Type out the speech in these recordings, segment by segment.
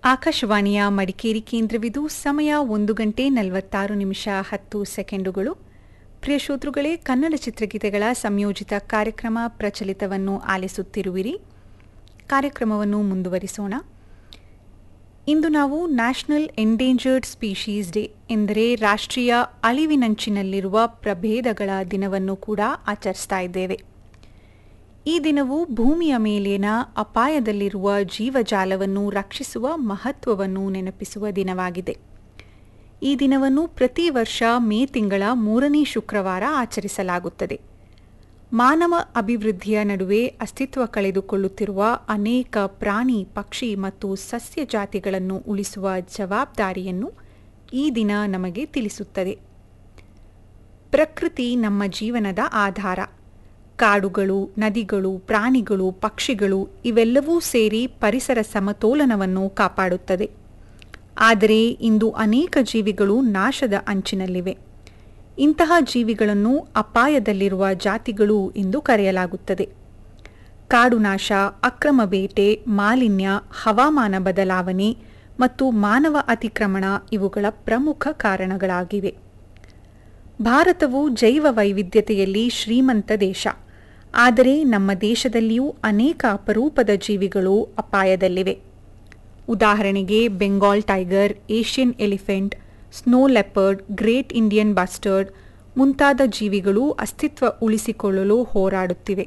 ಆಕಾಶವಾಣಿಯ ಮಡಿಕೇರಿ ಕೇಂದ್ರವಿದು ಸಮಯ ಒಂದು ಗಂಟೆ ನಲವತ್ತಾರು ನಿಮಿಷ ಹತ್ತು ಸೆಕೆಂಡುಗಳು ಪ್ರಿಯ ಶ್ರೋತೃಗಳೇ ಕನ್ನಡ ಚಿತ್ರಗೀತೆಗಳ ಸಂಯೋಜಿತ ಕಾರ್ಯಕ್ರಮ ಪ್ರಚಲಿತವನ್ನು ಆಲಿಸುತ್ತಿರುವಿರಿ ಕಾರ್ಯಕ್ರಮವನ್ನು ಮುಂದುವರಿಸೋಣ ಇಂದು ನಾವು ನ್ಯಾಷನಲ್ ಎಂಡೇಂಜರ್ಡ್ ಸ್ಪೀಶೀಸ್ ಡೇ ಎಂದರೆ ರಾಷ್ಟ್ರೀಯ ಅಳಿವಿನಂಚಿನಲ್ಲಿರುವ ಪ್ರಭೇದಗಳ ದಿನವನ್ನು ಕೂಡ ಆಚರಿಸ್ತಾ ಇದ್ದೇವೆ ಈ ದಿನವು ಭೂಮಿಯ ಮೇಲಿನ ಅಪಾಯದಲ್ಲಿರುವ ಜೀವಜಾಲವನ್ನು ರಕ್ಷಿಸುವ ಮಹತ್ವವನ್ನು ನೆನಪಿಸುವ ದಿನವಾಗಿದೆ ಈ ದಿನವನ್ನು ಪ್ರತಿ ವರ್ಷ ಮೇ ತಿಂಗಳ ಮೂರನೇ ಶುಕ್ರವಾರ ಆಚರಿಸಲಾಗುತ್ತದೆ ಮಾನವ ಅಭಿವೃದ್ಧಿಯ ನಡುವೆ ಅಸ್ತಿತ್ವ ಕಳೆದುಕೊಳ್ಳುತ್ತಿರುವ ಅನೇಕ ಪ್ರಾಣಿ ಪಕ್ಷಿ ಮತ್ತು ಸಸ್ಯ ಜಾತಿಗಳನ್ನು ಉಳಿಸುವ ಜವಾಬ್ದಾರಿಯನ್ನು ಈ ದಿನ ನಮಗೆ ತಿಳಿಸುತ್ತದೆ ಪ್ರಕೃತಿ ನಮ್ಮ ಜೀವನದ ಆಧಾರ ಕಾಡುಗಳು ನದಿಗಳು ಪ್ರಾಣಿಗಳು ಪಕ್ಷಿಗಳು ಇವೆಲ್ಲವೂ ಸೇರಿ ಪರಿಸರ ಸಮತೋಲನವನ್ನು ಕಾಪಾಡುತ್ತದೆ ಆದರೆ ಇಂದು ಅನೇಕ ಜೀವಿಗಳು ನಾಶದ ಅಂಚಿನಲ್ಲಿವೆ ಇಂತಹ ಜೀವಿಗಳನ್ನು ಅಪಾಯದಲ್ಲಿರುವ ಜಾತಿಗಳು ಎಂದು ಕರೆಯಲಾಗುತ್ತದೆ ಕಾಡು ನಾಶ ಅಕ್ರಮ ಬೇಟೆ ಮಾಲಿನ್ಯ ಹವಾಮಾನ ಬದಲಾವಣೆ ಮತ್ತು ಮಾನವ ಅತಿಕ್ರಮಣ ಇವುಗಳ ಪ್ರಮುಖ ಕಾರಣಗಳಾಗಿವೆ ಭಾರತವು ಜೈವ ವೈವಿಧ್ಯತೆಯಲ್ಲಿ ಶ್ರೀಮಂತ ದೇಶ ಆದರೆ ನಮ್ಮ ದೇಶದಲ್ಲಿಯೂ ಅನೇಕ ಅಪರೂಪದ ಜೀವಿಗಳು ಅಪಾಯದಲ್ಲಿವೆ ಉದಾಹರಣೆಗೆ Bengal tiger Asian elephant snow leopard great Indian bustard ಮುಂತಾದ ಜೀವಿಗಳು ಅಸ್ತಿತ್ವ ಉಳಿಸಿಕೊಳ್ಳಲು ಹೋರಾಡುತ್ತಿವೆ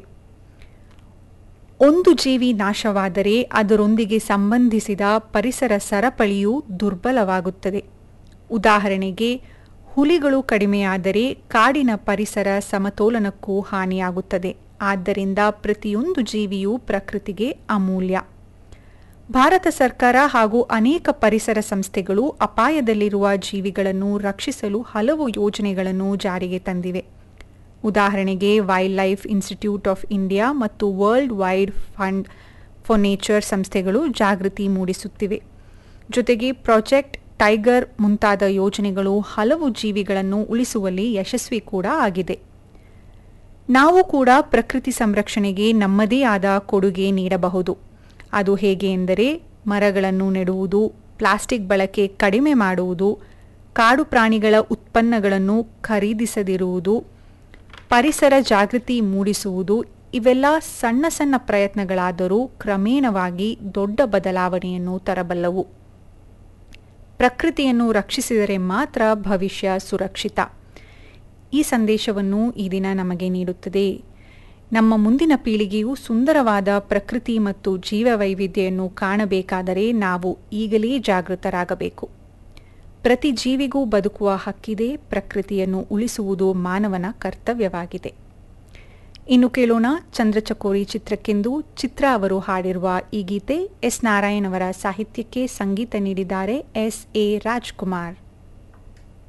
ಒಂದು ಜೀವಿ ನಾಶವಾದರೆ ಅದರೊಂದಿಗೆ ಸಂಬಂಧಿಸಿದ ಪರಿಸರ ಸರಪಳಿಯು ದುರ್ಬಲವಾಗುತ್ತದೆ ಉದಾಹರಣೆಗೆ ಹುಲಿಗಳು ಕಡಿಮೆಯಾದರೆ ಕಾಡಿನ ಪರಿಸರ ಸಮತೋಲನಕ್ಕೂ ಹಾನಿಯಾಗುತ್ತದೆ ಆದ್ದರಿಂದ ಪ್ರತಿಯೊಂದು ಜೀವಿಯೂ ಪ್ರಕೃತಿಗೆ ಅಮೂಲ್ಯ ಭಾರತ ಸರ್ಕಾರ ಹಾಗೂ ಅನೇಕ ಪರಿಸರ ಸಂಸ್ಥೆಗಳು ಅಪಾಯದಲ್ಲಿರುವ ಜೀವಿಗಳನ್ನು ರಕ್ಷಿಸಲು ಹಲವು ಯೋಜನೆಗಳನ್ನು ಜಾರಿಗೆ ತಂದಿವೆ ಉದಾಹರಣೆಗೆ wildlife institute of India ಮತ್ತು world wide fund for nature ಸಂಸ್ಥೆಗಳು ಜಾಗೃತಿ ಮೂಡಿಸುತ್ತಿವೆ ಜೊತೆಗೆ ಪ್ರಾಜೆಕ್ಟ್ ಟೈಗರ್ ಮುಂತಾದ ಯೋಜನೆಗಳು ಹಲವು ಜೀವಿಗಳನ್ನು ಉಳಿಸುವಲ್ಲಿ ಯಶಸ್ವಿ ಕೂಡ ಆಗಿದೆ ನಾವು ಕೂಡ ಪ್ರಕೃತಿ ಸಂರಕ್ಷಣೆಗೆ ನಮ್ಮದೇ ಆದ ಕೊಡುಗೆ ನೀಡಬಹುದು ಅದು ಹೇಗೆ ಎಂದರೆ ಮರಗಳನ್ನು ನೆಡುವುದು ಪ್ಲಾಸ್ಟಿಕ್ ಬಳಕೆ ಕಡಿಮೆ ಮಾಡುವುದು ಕಾಡು ಪ್ರಾಣಿಗಳ ಉತ್ಪನ್ನಗಳನ್ನು ಖರೀದಿಸದಿರುವುದು ಪರಿಸರ ಜಾಗೃತಿ ಮೂಡಿಸುವುದು ಇವೆಲ್ಲ ಸಣ್ಣ ಸಣ್ಣ ಪ್ರಯತ್ನಗಳಾದರೂ ಕ್ರಮೇಣವಾಗಿ ದೊಡ್ಡ ಬದಲಾವಣೆಯನ್ನು ತರಬಲ್ಲವು ಪ್ರಕೃತಿಯನ್ನು ರಕ್ಷಿಸಿದರೆ ಮಾತ್ರ ಭವಿಷ್ಯ ಸುರಕ್ಷಿತ ಈ ಸಂದೇಶವನ್ನು ಈ ದಿನ ನಮಗೆ ನೀಡುತ್ತದೆ ನಮ್ಮ ಮುಂದಿನ ಪೀಳಿಗೆಯು ಸುಂದರವಾದ ಪ್ರಕೃತಿ ಮತ್ತು ಜೀವವೈವಿಧ್ಯವನ್ನು ಕಾಣಬೇಕಾದರೆ ನಾವು ಈಗಲೇ ಜಾಗೃತರಾಗಬೇಕು ಪ್ರತಿ ಜೀವಿಗೂ ಬದುಕುವ ಹಕ್ಕಿದೆ ಪ್ರಕೃತಿಯನ್ನು ಉಳಿಸುವುದು ಮಾನವನ ಕರ್ತವ್ಯವಾಗಿದೆ ಇನ್ನು ಕೇಳೋಣ ಚಂದ್ರಚಕೋರಿ ಚಿತ್ರಕ್ಕೆಂದು ಚಿತ್ರ ಅವರು ಹಾಡಿರುವ ಈ ಗೀತೆ ಎಸ್ ನಾರಾಯಣ್ ಅವರ ಸಾಹಿತ್ಯಕ್ಕೆ ಸಂಗೀತ ನೀಡಿದ್ದಾರೆ ಎಸ್ ಎ ರಾಜ್ಕುಮಾರ್